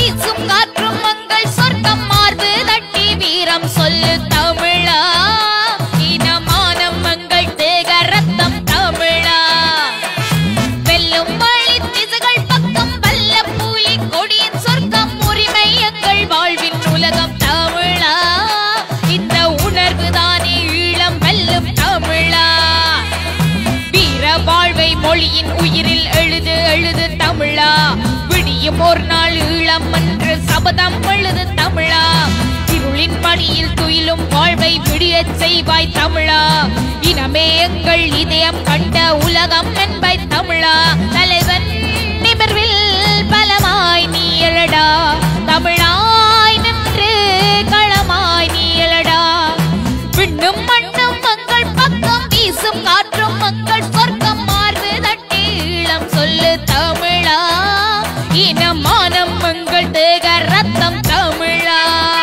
வீசும் காற்றும் மங்கள் சொர்க்கம் மார்பு தட்டி வீரம் சொல்லு தமிழா இனமானம் மங்கள் தேக ரத்தம் தமிழா வெல்லும் வழி திசைகள் பக்கம் வல்ல புலி கொடியின் சொர்க்கம் உரிமை எங்கள் வாழ்வின் உலகம் தமிழா இந்த உணர்வு தானே ஈழம் வெல்லும் தமிழா வீர வாழ்வை மொழியின் உயிரில் எழுது எழுது தமிழா விடியும் ஒரு நாள் ஈழம் என்று சபதம் எழுது தமிழா இருளின் மடியில் துயிலும் வாழ்வை விடியச் செய்வாய் தமிழா இனமே எங்கள் இதயம் கண்ட உலகம் என்பாய் தமிழா தலைவன் நிமிர்வில் பலமாய் நீ எழடா தமிழாய் நின்று களமாய் நீ எழடா விண்ணும் மண்ணும் மங்கள் பக்கம் வீசும் காற்றும் மங்கள் சொர்க்கம் மார்பு தட்டி ஈழம் சொல்லு தமிழா இனமானம் மங்கள் தேக ரத்தம் தமிழா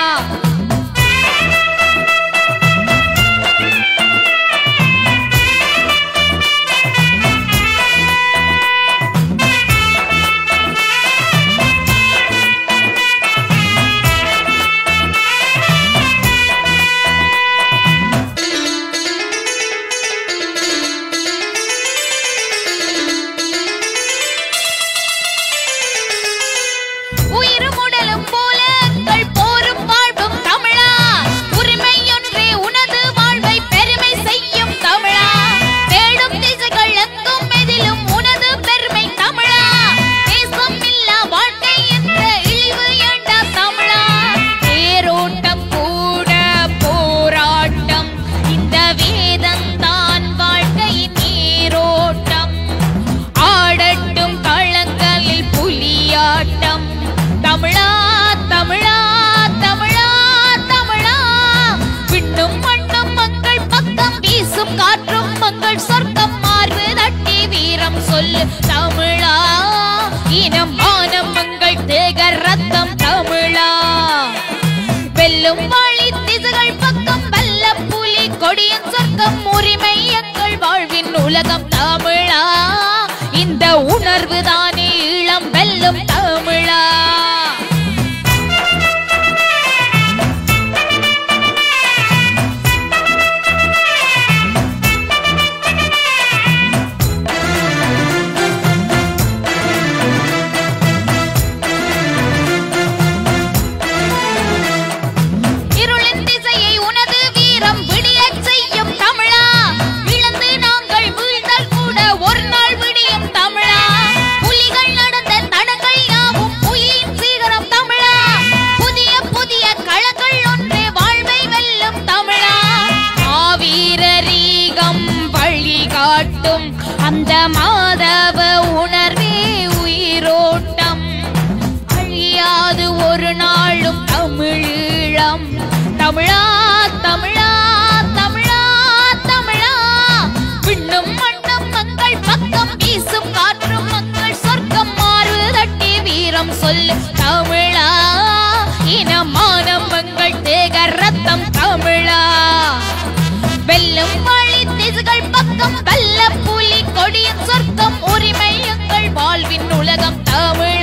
உயிரும் உடலும் போல எங்கள் போரும் வாழ்வும் தமிழா உரிமை ஒன்றே உனது வாழ்வை பெருமை செய்யும் தமிழா தேடும் திசைகள் எங்கும் எதிலும் உனது பெருமை தமிழா தேசம் இல்லா வாழ்க்கை என்ற இழிவு ஏண்டா தமிழா தேரோட்டம் கூட போராட்டம் இந்த வேதம்தான் வாழ்க்கையின் நீரோட்டம் ஆடட்டும் களங்களில் புலியாட்டம் தமிழா தமிழா தமிழா தமிழா விண்ணும் மண்ணும் மங்கள் பக்கம் வீசும் காற்றும் மங்கள் சொர்க்கம் மார்பு தட்டி வீரம் சொல்லு தமிழா இனம் மானம் மங்கள் தேக ரத்தம் தமிழா வெல்லும் வழி திசைகள் பக்கம் வல்ல புலி கொடியின் சொர்க்கம் உரிமை எங்கள் வாழ்வின் உலகம் தமிழா இந்த உணர்வு தானே ஈழம் வெல்லும் தமிழா இருளின் திசையை உனது வீரம் விடியச் செய்யும் தமிழா இழந்து நாங்கள் வீழ்ந்தால் கூட ஒரு நாள் விடியும் தமிழா புலிகள் நடந்த தடங்கள் யாவும் புலியின் சீகரம் தமிழா புதிய புதிய களங்கள் ஒன்றே வாழ்வை வெல்லும் தமிழா ஆவீரரீகம் வழிகாட்டும் அந்த மாதவ உணர்வே உயிரோட்டம் அழியாது ஒரு நாளும் தமிழீழம் தமிழா தமிழா தமிழா தமிழா விண்ணும் மண்ணும் மங்கள் பக்கம் வீசும் காற்றும் மங்கள் சொர்க்கம் மாறு தட்டி வீரம் சொல்லு தமிழா இனமானம் மங்கள் தேக ரத்தம் தமிழா வெல்லும் வழி திசுகள் பக்கம் வல்ல புலி கொடியின் சொர்க்கம் உரிமை எங்கள் வாழ்வின் உலகம் தமிழ்